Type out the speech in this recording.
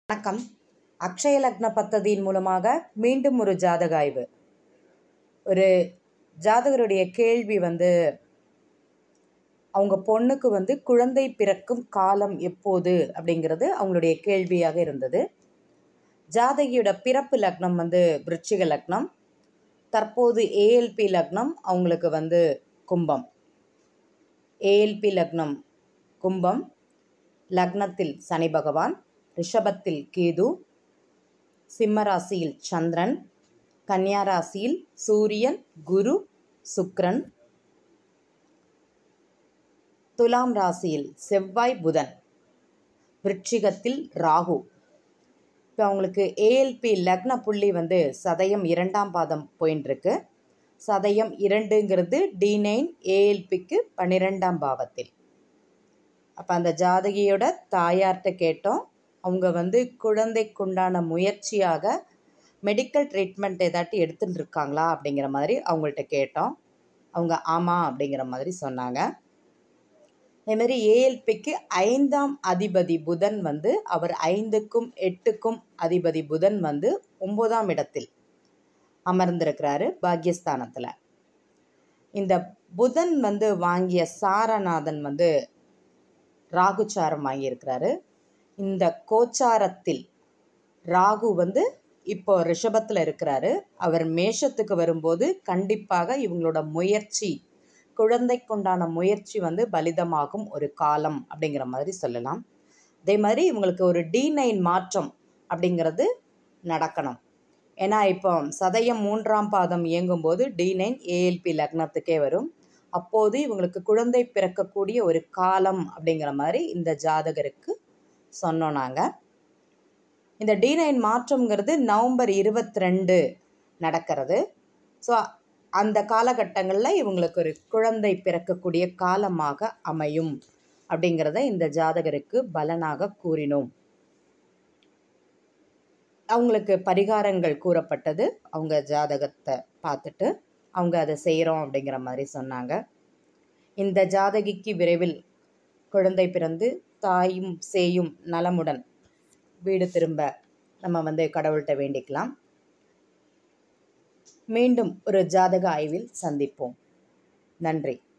வணக்கம் அக்ஷய லக்ன பத்ததியின் மூலமாக மீண்டும் ஒரு ஜாதக ஆய்வு ஒரு ஜாதகருடைய கேள்வி வந்து அவங்க பொண்ணுக்கு வந்து குழந்தை பிறக்கும் காலம் எப்போது அப்படிங்கிறது அவங்களுடைய கேள்வியாக இருந்தது ஜாதகியோட பிறப்பு லக்னம் வந்து விருச்சிக லக்னம் தற்போது ஏஎல்பி லக்னம் அவங்களுக்கு வந்து கும்பம் ஏஎல்பி லக்னம் கும்பம் லக்னத்தில் சனி பகவான் ரிஷபத்தில் கேது சிம்ம ராசியில் சந்திரன் கன்னியா ராசியில் சூரியன் குரு சுக்கிரன் துலாம் ராசியில் செவ்வாய் புதன் விருட்சிகத்தில் ராகு இப்போ அவங்களுக்கு ஏஎல்பி லக்ன புள்ளி வந்து சதயம் இரண்டாம் பாதம் போயின்னு இருக்கு சதயம் இரண்டுங்கிறது டி நைன் ஏஎல்பிக்கு பன்னிரெண்டாம் பாவத்தில் அப்போ அந்த ஜாதகியோட தாயார்கிட்ட கேட்டோம் அவங்க வந்து குழந்தைக்குண்டான முயற்சியாக மெடிக்கல் ட்ரீட்மெண்ட் ஏதாட்டி எடுத்துட்டு இருக்காங்களா அப்படிங்கிற மாதிரி அவங்கள்ட்ட கேட்டோம் அவங்க ஆமாம் அப்படிங்கிற மாதிரி சொன்னாங்க அதேமாரி ஏஎல்பிக்கு ஐந்தாம் அதிபதி புதன் வந்து அவர் ஐந்துக்கும் எட்டுக்கும் அதிபதி புதன் வந்து ஒன்பதாம் இடத்தில் அமர்ந்திருக்கிறாரு பாக்யஸ்தானத்தில் இந்த புதன் வந்து வாங்கிய சாரநாதன் வந்து ராகுச்சாரம் வாங்கியிருக்கிறாரு இந்த கோச்சாரத்தில் ராகு வந்து இப்போ ரிஷபத்தில் இருக்கிறாரு அவர் மேஷத்துக்கு வரும்போது கண்டிப்பாக இவங்களோட முயற்சி குழந்தைக்குண்டான முயற்சி வந்து பலிதமாகும் ஒரு காலம் அப்படிங்கிற மாதிரி சொல்லலாம் அதே மாதிரி இவங்களுக்கு ஒரு டி நைன் மாற்றம் அப்படிங்கிறது நடக்கணும் ஏன்னா இப்போ சதயம் மூன்றாம் பாதம் இயங்கும்போது டி நைன் ஏஎல்பி லக்னத்துக்கே வரும் அப்போது இவங்களுக்கு குழந்தை பிறக்கக்கூடிய ஒரு காலம் அப்படிங்கிற மாதிரி இந்த ஜாதகருக்கு சொன்னோம் நாங்கள் இந்த டி நைன் மாற்றம்ங்கிறது நவம்பர் இருபத்தி ரெண்டு நடக்கிறது ஸோ அந்த காலகட்டங்களில் இவங்களுக்கு ஒரு குழந்தை பிறக்கக்கூடிய காலமாக அமையும் அப்படிங்கிறத இந்த ஜாதகருக்கு பலனாக கூறினோம் அவங்களுக்கு பரிகாரங்கள் கூறப்பட்டது அவங்க ஜாதகத்தை பார்த்துட்டு அவங்க அதை செய்கிறோம் அப்படிங்கிற மாதிரி சொன்னாங்க இந்த ஜாதகிக்கு விரைவில் குழந்தை பிறந்து தாயும் சேயும் நலமுடன் வீடு திரும்ப நம்ம வந்து கடவுள்கிட்ட வேண்டிக்கலாம் மீண்டும் ஒரு ஜாதக ஆய்வில் சந்திப்போம் நன்றி